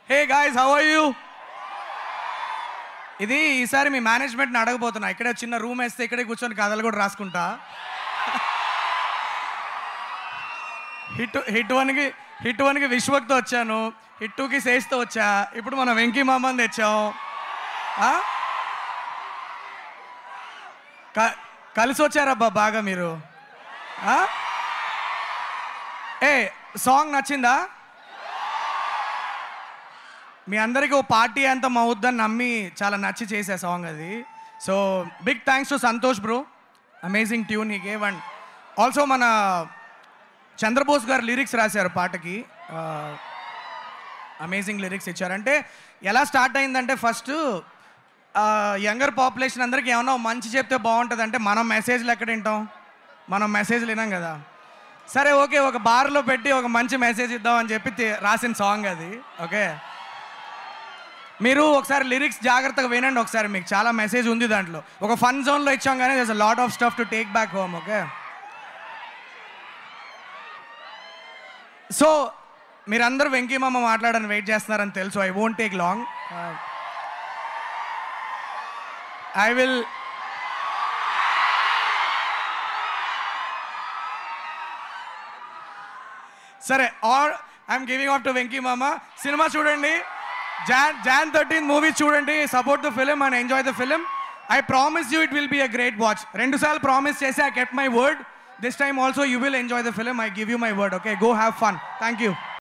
Hey guys how are you ఇది ఈసారి మీ మేనేజ్మెంట్ని అడగబోతున్నా ఇక్కడే చిన్న రూమ్ వేస్తే ఇక్కడే కూర్చొని కథలు కూడా రాసుకుంటా హిట్ హిట్ వన్కి హిట్ వన్కి విశ్వక్తో వచ్చాను హిట్ టూకి సేస్తో వచ్చా ఇప్పుడు మనం వెంకీ మామని తెచ్చాం ఆ? క- కలిసి వచ్చారబ్బా బాగా మీరు ఆ? ఏ సాంగ్ నచ్చిందా మీ అందరికీ ఓ పార్టీ అంతా అవుద్దని నమ్మి చాలా నచ్చి చేసే సాంగ్ అది so big thanks to Santhosh bro amazing tune ఈ గేవ్ అండ్ ఆల్సో మన చంద్రబోస్ గారు లిరిక్స్ రాశారు పాటకి అమేజింగ్ లిరిక్స్ ఇచ్చారు అంటే ఎలా స్టార్ట్ అయిందంటే ఫస్ట్ యంగర్ పాపులేషన్ అందరికీ ఏమన్నా మంచి చెప్తే బాగుంటుంది అంటే మనం మెసేజ్లు ఎక్కడ వింటాం మనం మెసేజ్లు వినాం కదా సరే ఓకే ఒక బార్లో పెట్టి ఒక మంచి మెసేజ్ ఇద్దాం అని చెప్పి తి- రాసిన సాంగ్ అది ఓకే మీరు ఒకసారి లిరిక్స్ జాగ్రత్తగా వినండి ఒకసారి మీకు చాలా మెసేజ్ ఉంది దాంట్లో ఒక ఫన్ జోన్లో ఇచ్చాం కానీ this lot of stuff to take back home okay so మీరందరూ వెంకీ మామ మాట్లాడని వెయిట్ చేస్తున్నారని తెలుసు I won't take long I will సరే or I'm giving off to Venky Mama సినిమా చూడండి జాన్ జాన్ థర్టీన్ మూవీ చూడండి support the film and enjoy the film I promise you it will be a great watch రెండు సార్లు promise చేసి I kept my word this time also you will enjoy the film I give you my word okay go have fun thank you